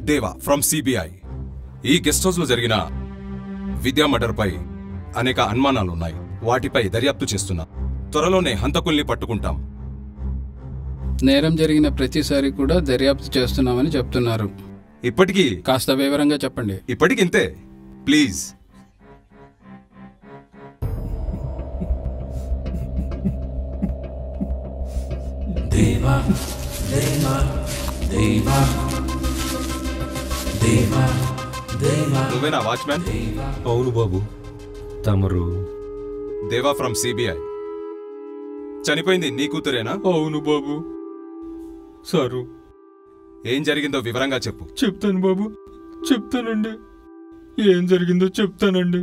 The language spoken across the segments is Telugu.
దేవా ఫ్రమ్ సిబిఐ ఈ గెస్ట్ హౌస్ లో జరిగిన విద్యా మర్డర్ పై అనేక అనుమానాలున్నాయి వాటిపై దర్యాప్తు చేస్తున్నా త్వరలోనే హంతకుల్ని పట్టుకుంటాం నేరం జరిగిన ప్రతిసారి కూడా దర్యాప్తు చేస్తున్నామని చెప్తున్నారు ఇప్పటికీ కాస్త వివరంగా చెప్పండి ఇప్పటికింతే ప్లీజ్ నువ్వేనా వాచ్మ్యాన్ అవును బాబు తమరు దేవా ఫ్రమ్ సిబిఐ చనిపోయింది నీ కూతురేనా అవును బాబు సారు ఏం జరిగిందో వివరంగా చెప్పు చెప్తాను బాబు చెప్తానండి ఏం జరిగిందో చెప్తానండి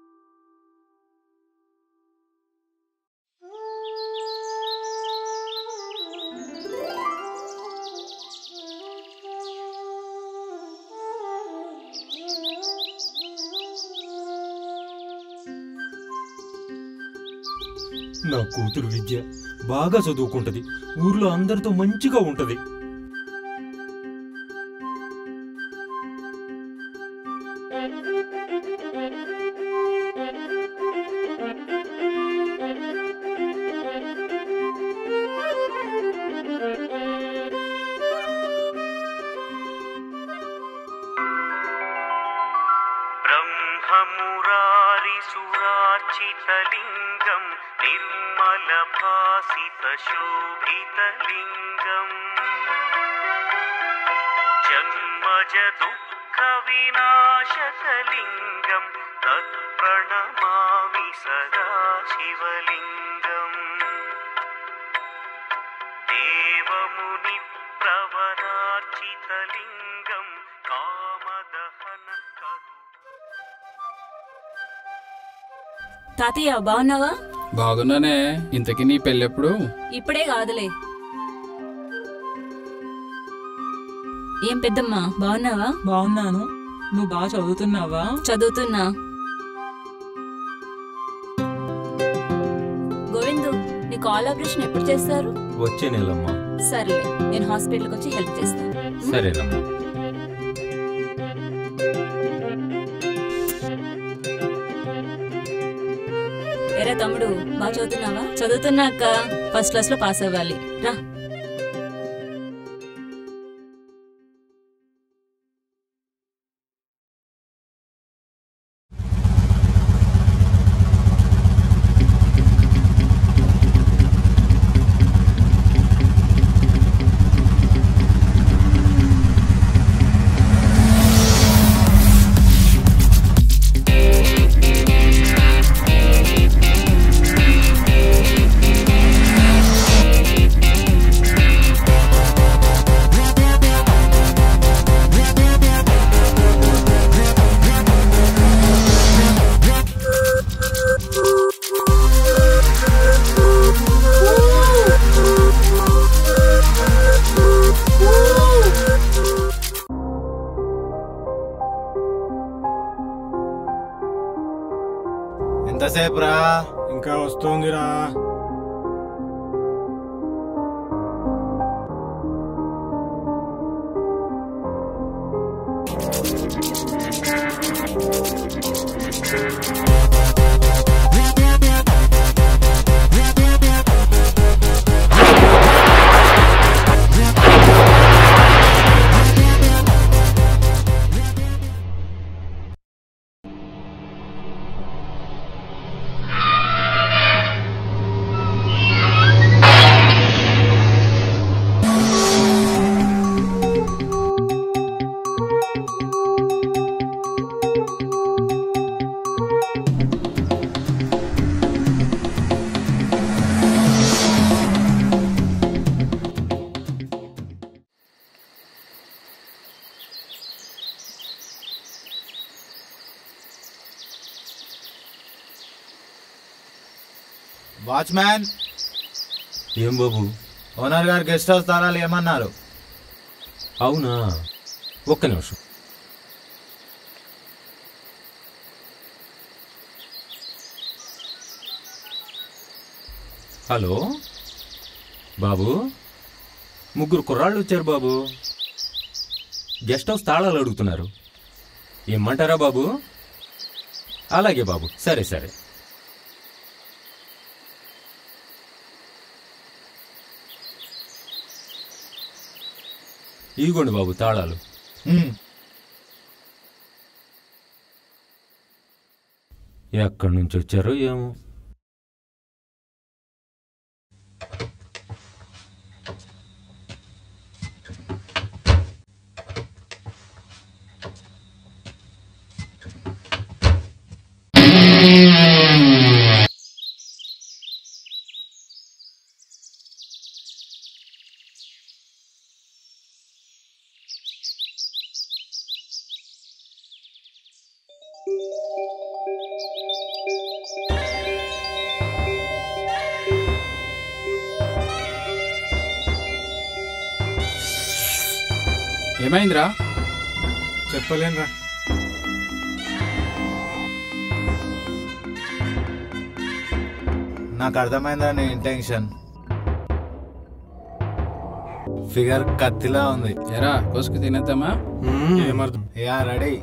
నా కూతురు విద్య బాగా చదువుకుంటది ఊర్లో అందరితో మంచిగా ఉంటది ब्रह्ममुरारिसुरार्चितलिङ्गं निर्मलभासितशोभितलिङ्गम् जन्मज दुःखविनाशकलिङ्गं तत्प्रणमामि सदा शिवलिङ्गम् देवमुनिप्रवरार्चितलिङ्गं कामदहन करुण తాతయ్య బాగున్నావా బాగున్నానే ఇంతకీ నీ పెళ్ళెప్పుడు ఇప్పుడే కాదులే ఏం పెద్దమ్మా బాగున్నావా బాగున్నాను నువ్వు బాగా చదువుతున్నావా చదువుతున్నా గోవిందు నీ కాల్ ఆపరేషన్ ఎప్పుడు చేస్తారు వచ్చే నెలమ్మా సరేలే నేను హాస్పిటల్కి వచ్చి హెల్ప్ చేస్తాను సరేనమ్మా ఎరా తమ్ముడు బాగా చదువుతున్నావా చదువుతున్నా అక్క ఫస్ట్ క్లాస్ లో పాస్ అవ్వాలి రా ఎంతసేపు రా ఇంకా వస్తోందిరా వాచ్మ్యాన్ ఏం బాబు ఓనర్ గారు గెస్ట్ హౌస్ తాళాలు ఏమన్నారు అవునా ఒక్క నిమిషం హలో బాబు ముగ్గురు కుర్రాళ్ళు వచ్చారు బాబు గెస్ట్ హౌస్ తాళాలు అడుగుతున్నారు ఇమ్మంటారా బాబు అలాగే బాబు సరే సరే ఇదిగోండి బాబు తాళాలు హ్మ్. ఎక్కడి నుంచి వచ్చారో ఏమో ఏమైందిరా చెప్పలేనురా నాకు అర్థమైందా నీ ఇంటెన్షన్ ఫిగర్ కత్తిలా ఉంది ఎరా కోసుకు తినేద్దామా ఏమర్థం యా రెడీ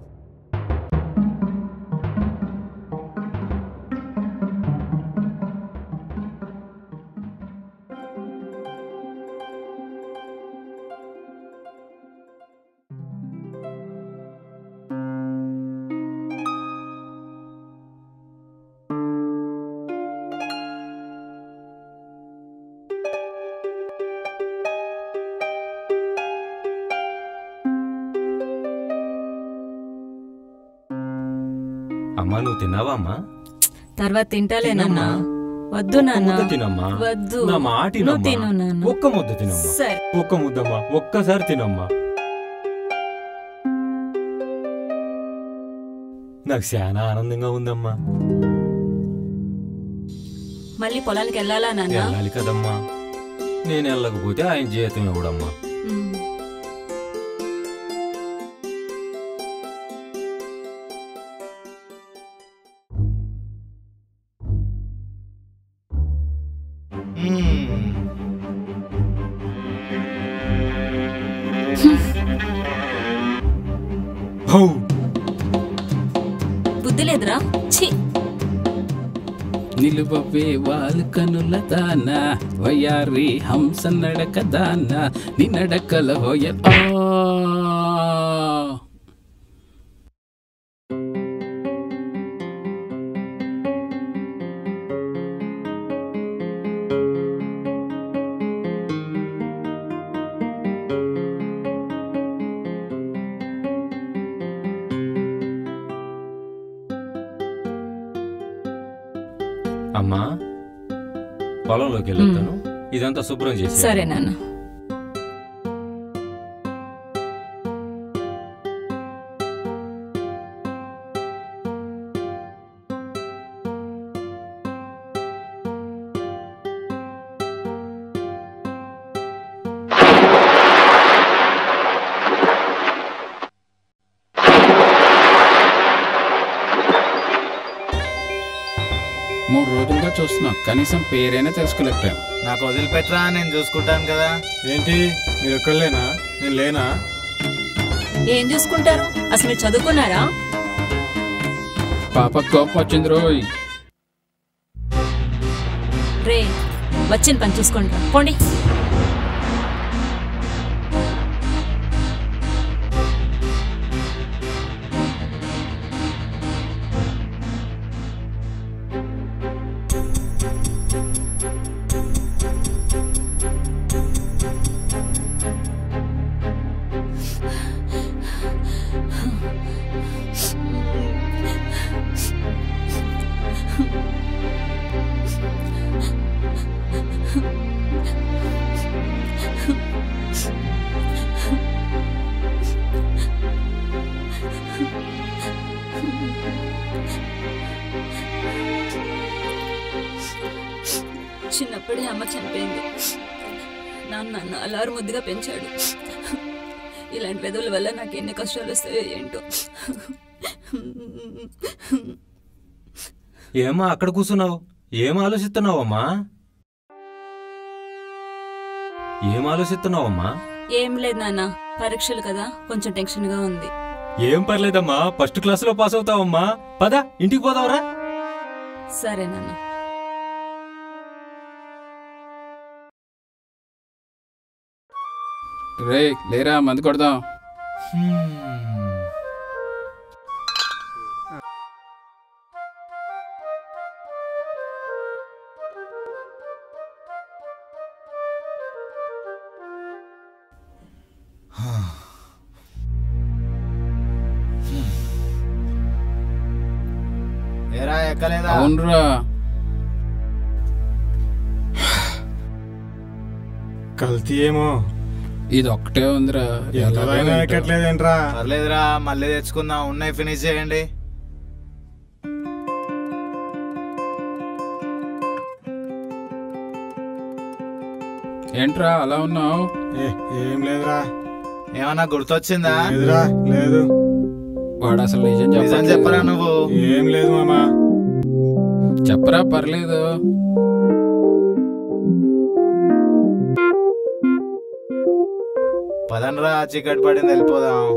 అమ్మా నువ్వు తిన్నావా అమ్మా తర్వాత తింటాలే నాన్న తినమ్మా. వద్దు ఒక్క నాన్న ముద్ద తినమ్మా వద్దు నా మాట నువ్వు వినమ్మా. తిను నాన్న ఒక్క ముద్ద తినమ్మా సరే ఒక్క ముద్దమ్మా ఒక్కసారి తినమ్మా నాకు చాలా ఆనందంగా ఉందమ్మా మళ్ళీ పొలానికి వెళ్ళాలా నాన్న వెళ్ళాలి కదమ్మా నేను వెళ్ళకపోతే ఆయన జీతం ఇవ్వడమ్మా ఉమ్. హౌ బుద్ధి లేదురా ఛీ నిలువవే వాలు కనుల దాన వయారి హంస నడక దాన నీ నడకల హోయ ఆ. అమ్మా పొలంలోకి వెళ్తాను ఇదంతా శుభ్రం చేసి సరే నాన్న మూడు రోజులుగా చూస్తున్నాం కనీసం పేరైనా తెలుసుకోలేకపోయాం నాకు వదిలిపెట్టరా నేను చూసుకుంటాను కదా ఏంటి మీరు ఒక్కళ్ళేనా నేను లేనా ఏం చూసుకుంటారు అసలు మీరు చదువుకున్నారా పాప కోపం వచ్చింది రోయ్ రే వచ్చిన పని చూసుకుంటా పోండి చిన్నప్పుడే అమ్మ చనిపోయింది నాన్న నన్ను అలారు ముద్దుగా పెంచాడు ఇలాంటి వెదవుల వల్ల నాకు ఎన్ని కష్టాలు వస్తాయో ఏంటో ఏమా అక్కడ కూర్చున్నావు ఏం ఆలోచిస్తున్నావమ్మా ఏం ఆలోచిస్తున్నావమ్మా ఏం లేదు నాన్న పరీక్షలు కదా కొంచెం టెన్షన్ గా ఉంది ఏం పర్లేదమ్మా ఫస్ట్ క్లాస్ లో పాస్ అవుతావమ్మా పద ఇంటికి పోదావరా సరే నాన్న రే లేరా మందు కొడదాం ఏరా ఎక్కలేదా అవునరా కల్తీ ఏమో ఇది ఒక్కటే ఉందిరా ఎలాగో ఎంతైనా ఏంటో. ఎక్కట్లేదేంట్రా పర్లేదురా మళ్ళీ తెచ్చుకుందాం ఉన్నాయి ఫినిష్ చేయండి ఏంట్రా అలా ఉన్నావు ఏ, ఏం లేదురా ఏమన్నా గుర్తొచ్చిందా లేదురా లేదు వాడు అసలు నిజం నిజం చెప్పట్లేదు. చెప్పరా నువ్వు ఏం లేదు మామా చెప్పరా పర్లేదు పదనరా చీకటి పడింది వెళ్ళిపోదాం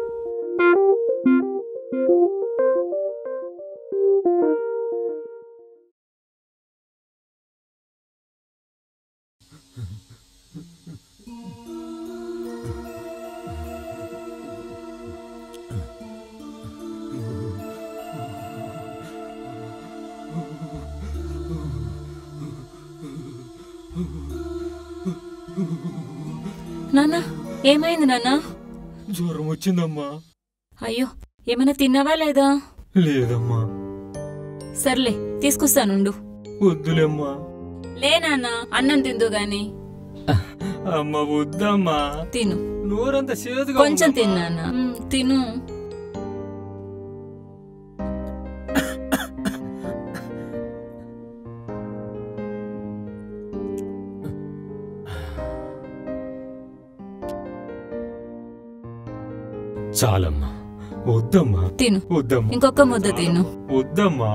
నాన్న ఏమైంది నాన్న జ్వరం వచ్చిందమ్మా అయ్యో ఏమైనా తిన్నావా లేదా లేదమ్మా సర్లే తీసుకొస్తానుండు వద్దులేమ్మా లే నాన్న అన్నం తిందు గాని అమ్మ వద్దమ్మా తిను నోరంతా చేదుగా కొంచెం ఉందమ్మా. తిన్నానా మ్, తిను చాలమ్మా వద్దమ్మా తిను వద్దమ్మా ఇంకొక ముద్ద తిను వద్దమ్మా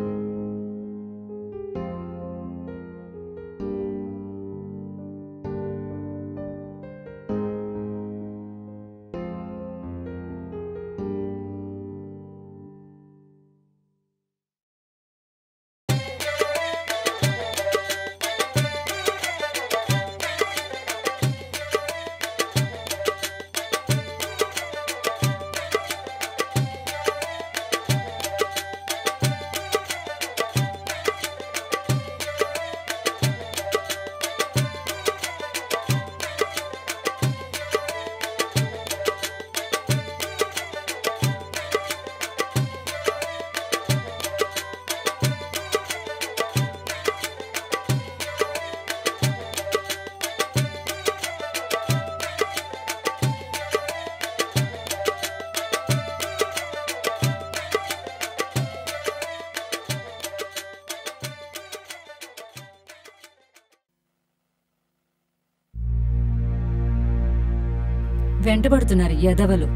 వెంటబడుతున్నారు యదవలు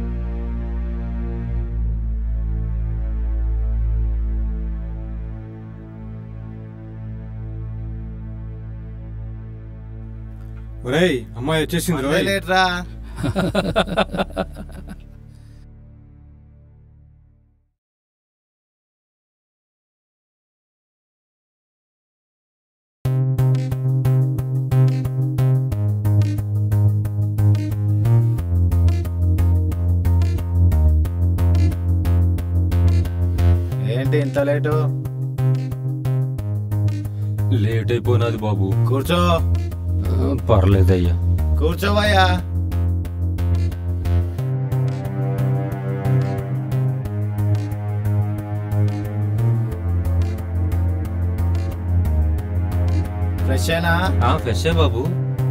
ఒరేయ్ అమ్మాయి వచ్చేసింది మళ్ళీ రోయ్ లేట్రా ఏంటి ఇంత లేటు లేట్ అయిపోయినది బాబు కూర్చో పర్లేదయ్యా కూర్చోవయ్యా ఫ్రెష్ అయినా ఫ్రెష్ బాబు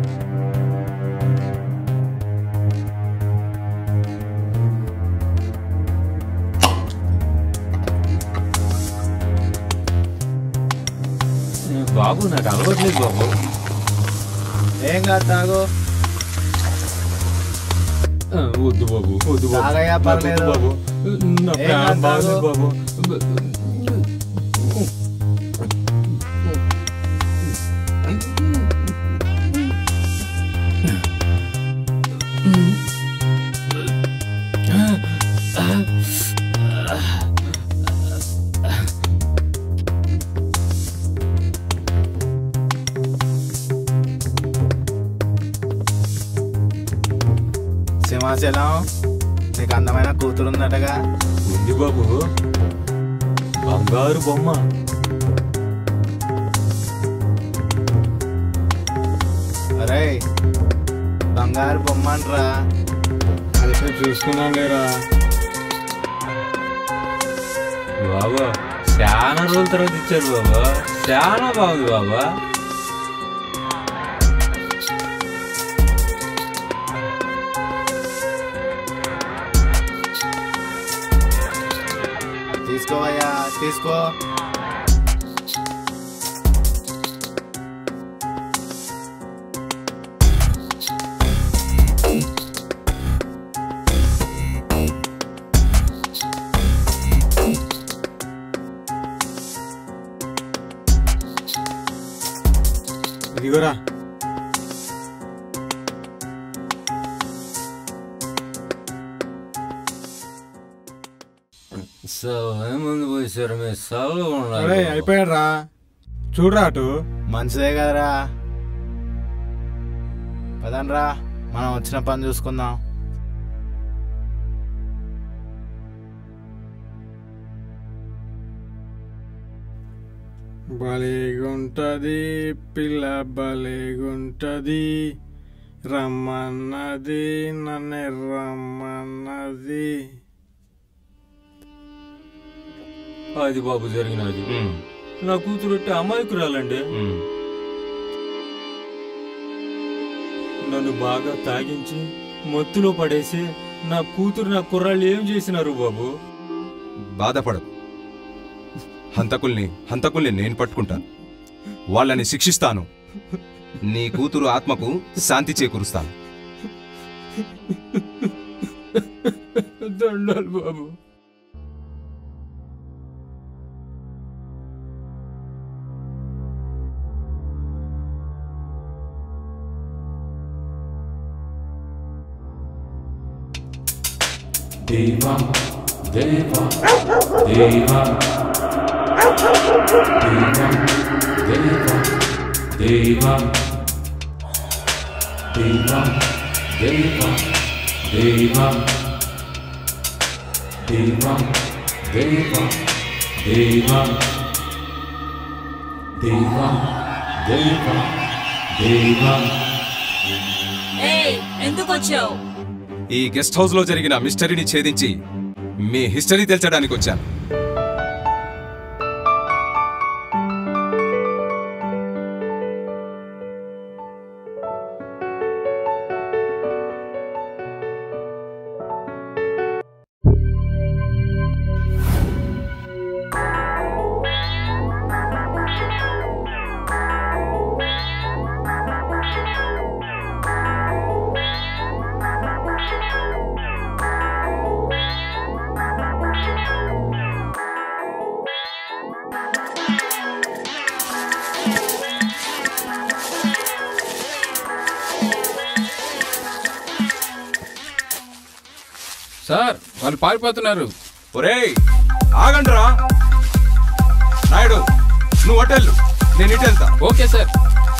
బాబు నాకు అలవట్లేదు బాబు ఏం కాదు తాగు ఆ, వద్దు బాబు వద్దు బాబు తాగయ్యా, నాకు వద్దు పర్లేదు. బాబు నా ఏం ప్రాణం కాదు, బాగలేదు తాగు. బాబు సింహాచలం నీకు అందమైన కూతురు ఉందటగా ఉంది బాబు బంగారు బొమ్మ అరే బంగారు బొమ్మ అంటరా అయితే చూసుకున్నాం లేరా బాబా చాలా రోజుల తర్వాత ఇచ్చారు బాబా చాలా బాగుంది బాబా తీసుకోవయ్యా తీసుకో ఇదిగోరా ముందు పోసారు మీరు చల్లగా అరే అయిపోయాడు రా చూడరా అటు మంచిదే కదరా పదండ్రా మనం వచ్చిన పని చూసుకుందాం భలేగుంటది పిల్ల భలేగుంటది రమ్మన్నది నన్ను రమ్మన్నది అది బాబు జరిగినది ఉమ్, నా కూతురు అమాయకురాలండి ఉమ్. నన్ను బాగా తాగించి మత్తులో పడేసి నా కూతురు నా కుర్రాళ్ళు ఏం చేసినారు బాబు బాధపడకు హంతకుల్ని హంతకుల్ని నేను పట్టుకుంటాను వాళ్ళని శిక్షిస్తాను నీ కూతురు ఆత్మకు శాంతి చేకూరుస్తాను దండాలు బాబు దేవా దేవా దేవా దేవా దేవా దేవా దేవా దేవా దేవా దేవా దేవా దేవా దేవా దేవా దేవా ఏయ్ ఎందుకు వచ్చావు ఈ గెస్ట్ హౌస్ లో జరిగిన మిస్టరీని ఛేదించి మీ హిస్టరీ తెల్చడానికి వచ్చాను సార్ వాళ్ళు పారిపోతున్నారు ఒరేయ్ ఆగండ్రా నాయుడు నువ్వు హోటల్ నేను ఇటు వెళ్తా ఓకే సార్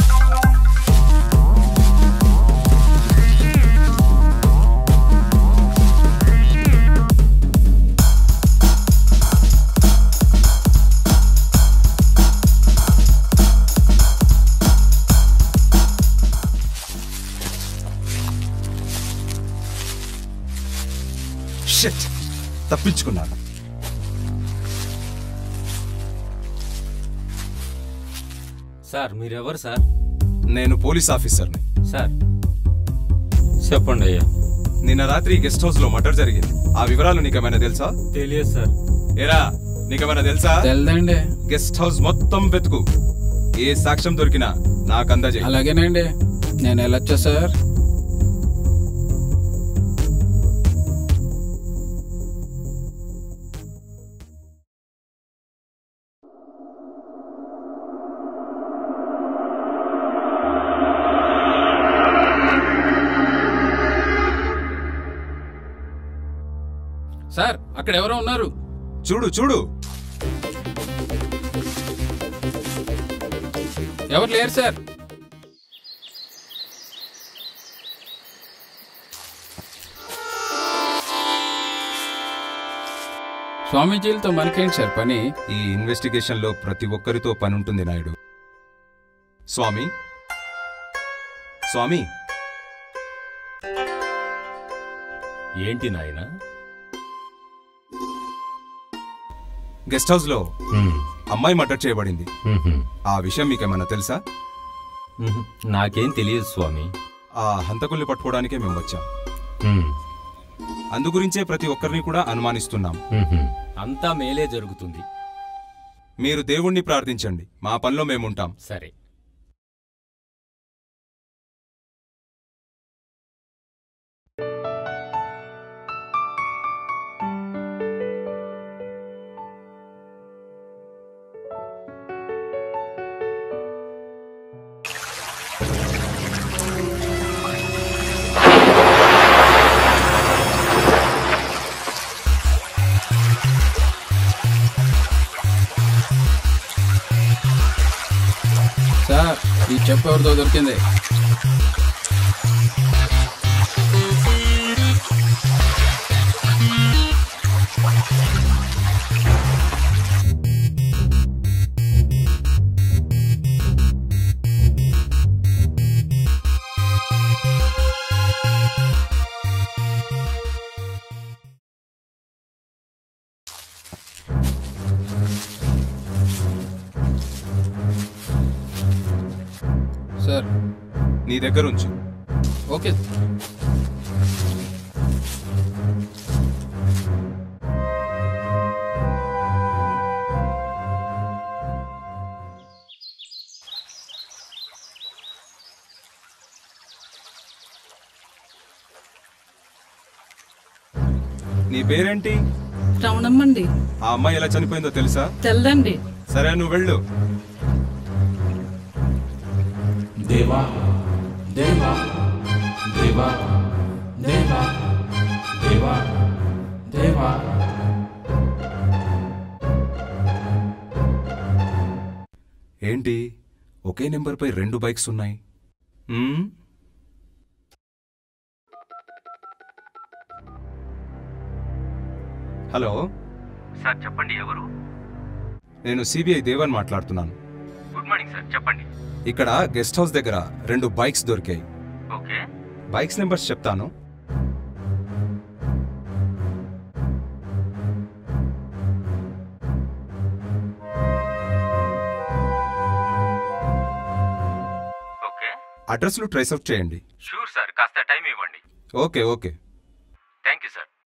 షిట్ తప్పించుకున్నాను సార్ మీరెవరు సార్ నేను పోలీస్ ఆఫీసర్ని సార్ చెప్పండి అయ్యా నిన్న రాత్రి గెస్ట్ హౌస్ లో మర్డర్ జరిగింది ఆ వివరాలు నీకేమైనా తెలుసా తెలియదు సార్ ఏరా నీకేమైనా తెలుసా తెల్దండి గెస్ట్ హౌస్ మొత్తం వెతుకు ఏ సాక్ష్యం దొరికినా నాకు అందజేయి అలాగేనండి నేను వెళ్ళొచ్చా సార్ సార్ అక్కడ ఎవరో ఉన్నారు చూడు చూడు ఎవరు లేరు సార్ స్వామీజీలతో మనకేంటి సార్ పని ఈ ఇన్వెస్టిగేషన్ లో ప్రతి ఒక్కరితో పని ఉంటుంది నాయుడు స్వామి స్వామి ఏంటి నాయనా గెస్ట్ హౌస్ లో అమ్మాయి మర్డర్ చేయబడింది ఆ విషయం మీకేమన్నా తెలుసా నాకేం తెలియదు స్వామి ఆ హంతకుల్ని పట్టుకోవడానికే మేము వచ్చాం అందు గురించే ప్రతి ఒక్కరిని కూడా అనుమానిస్తున్నాం అంతా మేలే జరుగుతుంది మీరు దేవుణ్ణి ప్రార్థించండి మా పనిలో మేముంటాం సరే సార్ ఈ చెప్పు ఎవరిదో దొరికింది సార్ నీ దగ్గర ఉంచు ఓకే నీ పేరేంటి రమణమ్మండి ఆ అమ్మాయి ఎలా చనిపోయిందో తెలుసా తెల్దండి సరే నువ్వు వెళ్ళు దేవా దేవా దేవా దేవా దేవా దేవా ఏంటి ఒకే నెంబర్పై రెండు బైక్స్ ఉన్నాయి మ్మ్? హలో సార్ చెప్పండి ఎవరు నేను సిబిఐ దేవన్ మాట్లాడుతున్నాను గుడ్ మార్నింగ్ సార్ చెప్పండి ఇక్కడ గెస్ట్ హౌస్ దగ్గర రెండు బైక్స్ దొరికాయి ఓకే బైక్స్ నెంబర్స్ చెప్తాను ఓకే అడ్రస్లు ట్రేస్ అవుట్ చేయండి షూర్ సార్ కాస్త టైం ఇవ్వండి okay okay thank you sir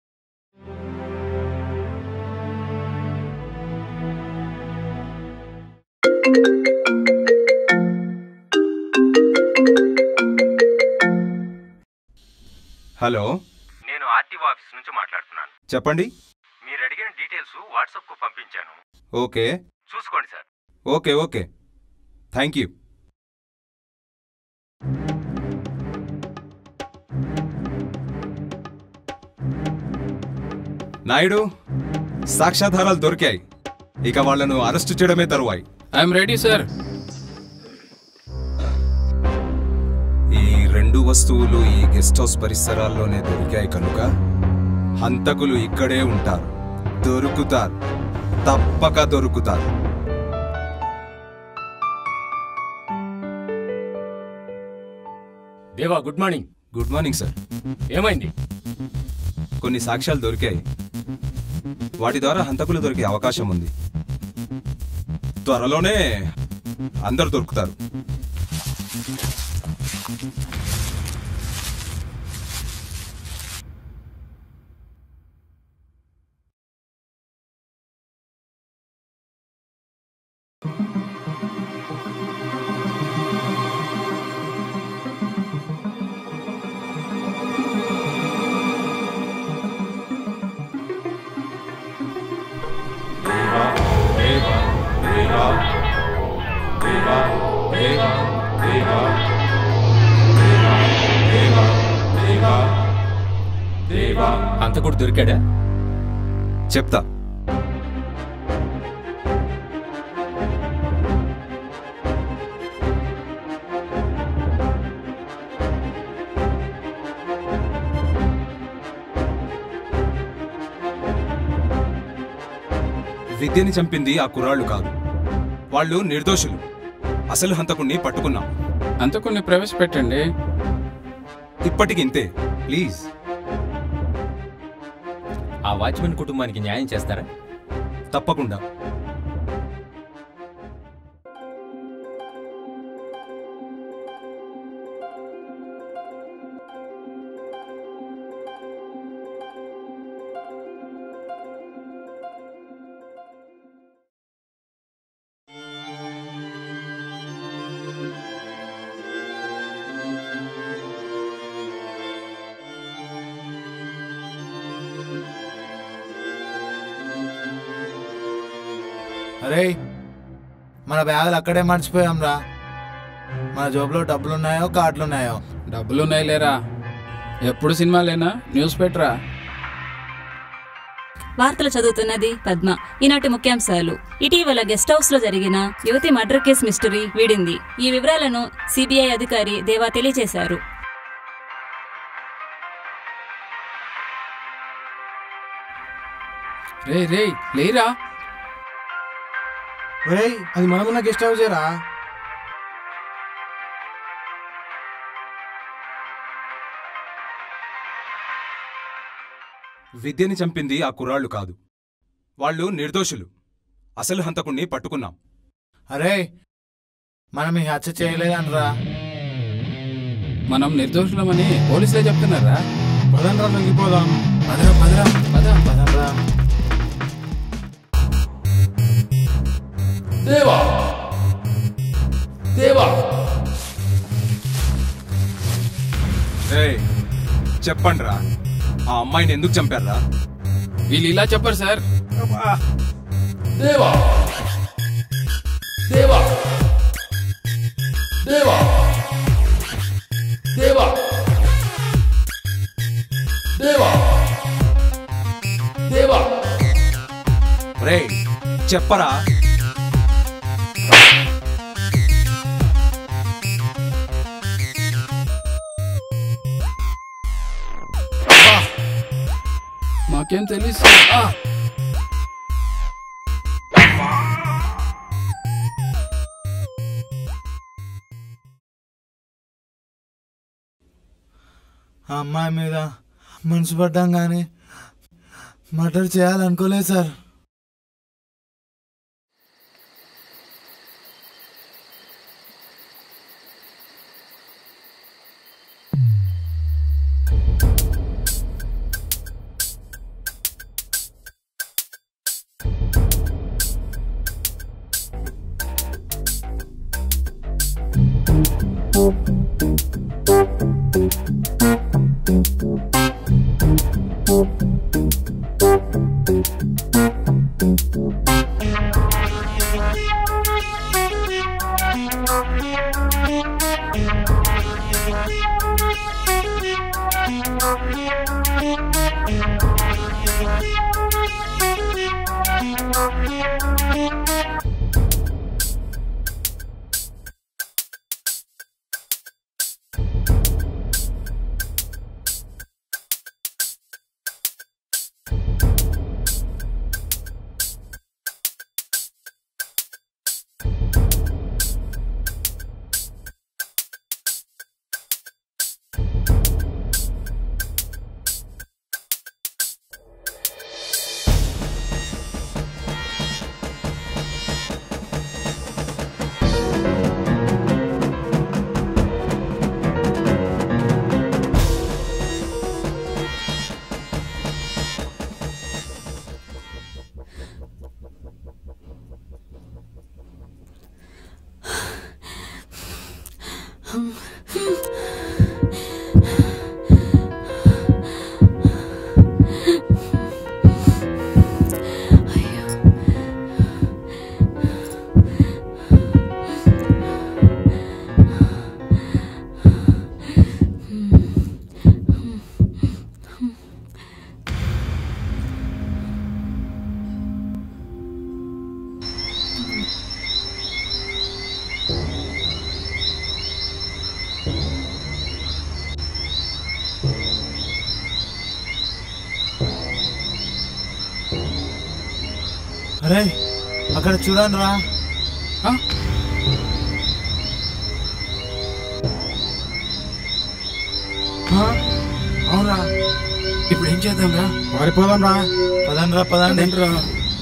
hello నేను ఆర్టీఓ ఆఫీస్ నుంచి మాట్లాడుతున్నాను చెప్పండి మీరు అడిగిన డీటెయిల్స్ వాట్సాప్కు పంపించాను ఓకే చూసుకోండి sir okay okay thank you Naidu సాక్ష్యాధారాలు దొరికాయి ఇక వాళ్ళను అరెస్టు చేయడమే తరువాయి ఐఎమ్ రెడీ సార్ ఈ రెండు వస్తువులు ఈ గెస్ట్ హౌస్ పరిసరాల్లోనే దొరికాయి కనుక హంతకులు ఇక్కడే ఉంటారు దొరుకుతారు తప్పక దొరుకుతారు Deva good morning good morning sir ఏమైంది కొన్ని సాక్ష్యాలు దొరికాయి వాటి ద్వారా హంతకులు దొరికే అవకాశం ఉంది త్వరలోనే అందరు దొరుకుతారు అంతకుడు దొరికాడా చెప్తా విద్యని చంపింది ఆ కుర్రాళ్ళు కాదు వాళ్ళు నిర్దోషులు అసలు హంతకుణ్ణి పట్టుకున్నాం అంతకుని ప్రవేశపెట్టండి ఇప్పటికి ఇంతే ప్లీజ్ ఆ వాచ్మెన్ కుటుంబానికి న్యాయం చేస్తారా తప్పకుండా అరే మన బ్యాగులు అక్కడే మర్చిపోయాం రా మన జోబులో డబ్బులున్నాయో కార్డులున్నాయో డబ్బులున్నాయి లేరా ఎప్పుడు సినిమాలేనా న్యూస్ పెట్టరా వార్తలు చదువుతున్నది పద్మ ఈనాటి ముఖ్యాంశాలు ఇటీవల గెస్ట్ హౌస్ లో జరిగిన యువతి మర్డర్ కేసు మిస్టరీ వీడింది ఈ వివరాలను సిబిఐ అధికారి దేవా తెలియజేశారు రే రే లేరా ఒరేయ్ అది మనమున్న గెస్ట్ హౌసేరా విద్యని చంపింది ఆ కుర్రాళ్ళు కాదు వాళ్ళు నిర్దోషులు అసలు హంతకుణ్ణి పట్టుకున్నాం అరే మనం ఈ హత్య చేయలేదనరా మనం నిర్దోషులమని పోలీసులే చెప్తున్నారా పదండ్రా లొంగిపోదాం పదరా పదరా పద పదరా దేవా దేవా రేయ్ చెప్పండ్రా ఆ అమ్మాయిని ఎందుకు చంపారా వీళ్ళు ఇలా చెప్పరు సార్ దేవా దేవా దేవా దేవా దేవా దేవా రేయ్ చెప్పరా మాకేం తెలుసు సార్. ఆ! ఆ అమ్మాయి మీద మనసు పడ్డాం కానీ మర్డర్ చేయాలనుకోలేదు సార్ అరే అక్కడ చూడండి రా ఆ? ఆ? అవునా ఇప్పుడు ఏం చేద్దాం రా పారిపోదాం రా పదండి రా పదండి ఏంట్రా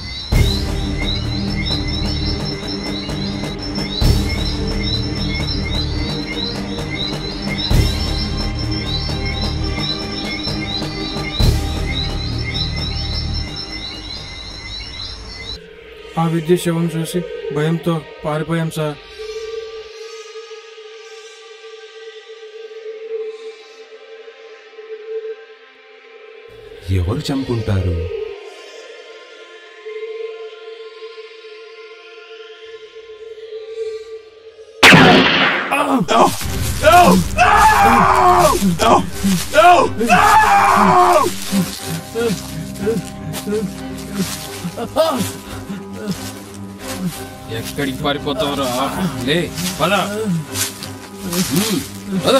ఆ విద్య శవం చూసి భయంతో పారిపోయాం సార్ ఎవరు చంపుంటారు ఎక్కడికి పారిపోతావురా లే పద ఉమ్, పద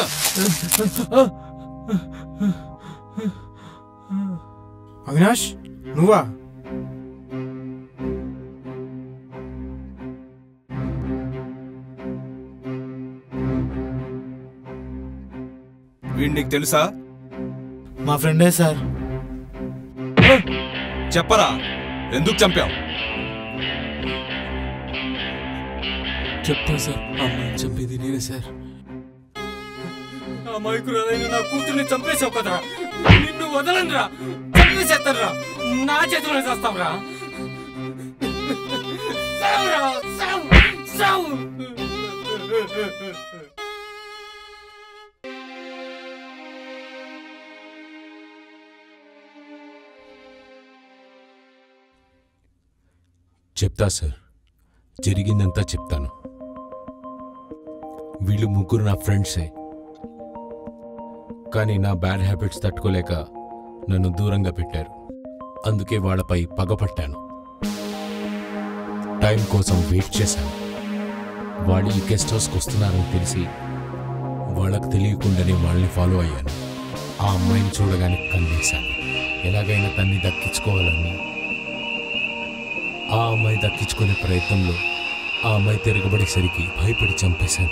అవినాష్ నువ్వా వీడు నీకు తెలుసా మా ఫ్రెండే సార్ చెప్పరా ఎందుకు చంపావు చెప్తా సార్ అమ్మాయిని చంపేది నేనే సార్ అమాయకురాలైన నా కూతుర్ని చంపేశావు కదా నిన్ను వదలనురా చంపేసేస్తానురా నా చేతిలో చేస్తావురా సావురా సావు సావు చెప్తా సార్ జరిగిందంతా చెప్తాను వీళ్ళు ముగ్గురు నా ఫ్రెండ్సే కానీ నా బ్యాడ్ హ్యాబిట్స్ తట్టుకోలేక నన్ను దూరంగా పెట్టారు అందుకే వాళ్ళపై పగపట్టాను టైం కోసం వెయిట్ చేశాను వాళ్ళు ఈ గెస్ట్ హౌస్కి వస్తున్నారని తెలిసి వాళ్ళకు తెలియకుండానే వాళ్ళని ఫాలో అయ్యాను ఆ అమ్మాయిని చూడగానే కన్నేశాను ఎలాగైనా తన్ని దక్కించుకోవాలని ఆ అమ్మాయి దక్కించుకునే ప్రయత్నంలో ఆ అమ్మాయి తిరగబడేసరికి భయపడి చంపేశాను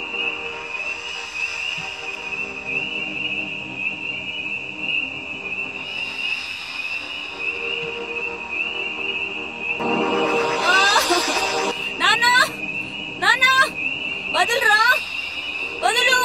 నాన్న నాన్న వదలరా వదలు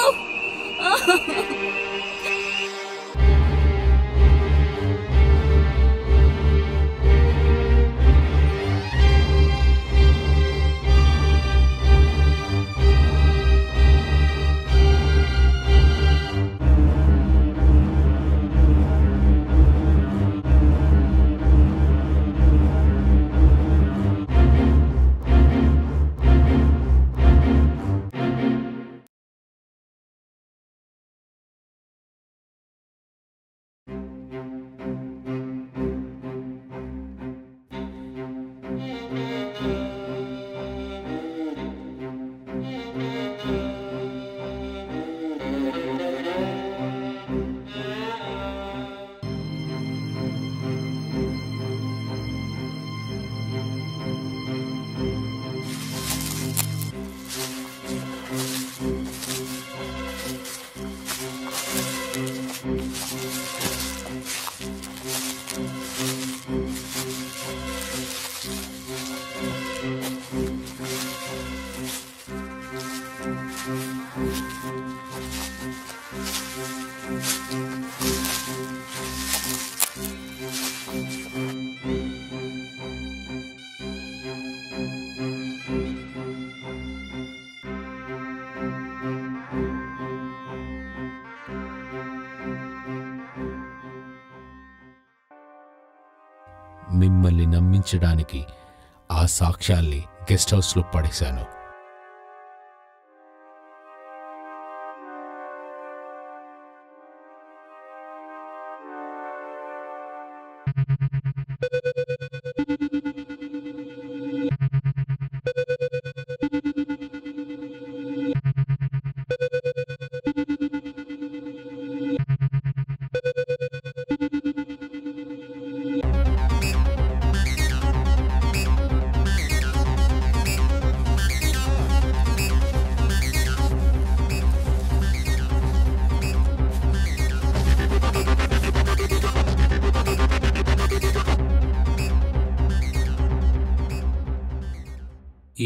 మిమ్మల్ని నమ్మించడానికి ఆ సాక్ష్యాల్ని గెస్ట్ హౌస్లో పడేశాను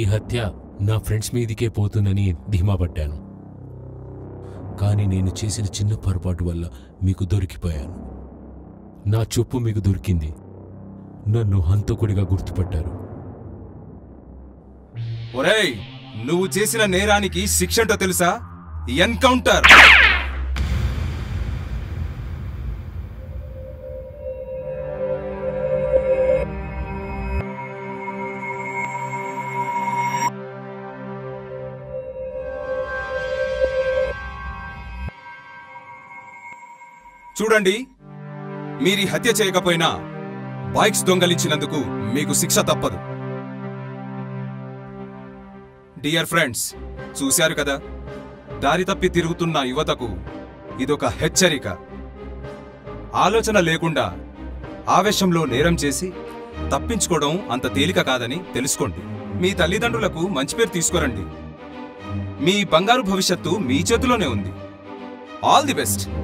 ఈ హత్య నా ఫ్రెండ్స్ మీదికే పోతుందని ధీమా పట్టాను కానీ నేను చేసిన చిన్న పొరపాటు వల్ల మీకు దొరికిపోయాను నా చొప్పు మీకు దొరికింది నన్ను హంతకుడిగా గుర్తుపట్టారు ఒరేయ్ నువ్వు చేసిన నేరానికి శిక్ష ఏంటో తెలుసా ఎన్కౌంటర్ చూడండి మీరీ హత్య చేయకపోయినా బైక్స్ దొంగలించినందుకు మీకు శిక్ష తప్పదు డియర్ ఫ్రెండ్స్ చూశారు కదా దారి తప్పి తిరుగుతున్న యువతకు ఇదొక హెచ్చరిక ఆలోచన లేకుండా ఆవేశంలో నేరం చేసి తప్పించుకోవడం అంత తేలిక కాదని తెలుసుకోండి మీ తల్లిదండ్రులకు మంచి పేరు తీసుకురండి మీ బంగారు భవిష్యత్తు మీ చేతిలోనే ఉంది ఆల్ ది బెస్ట్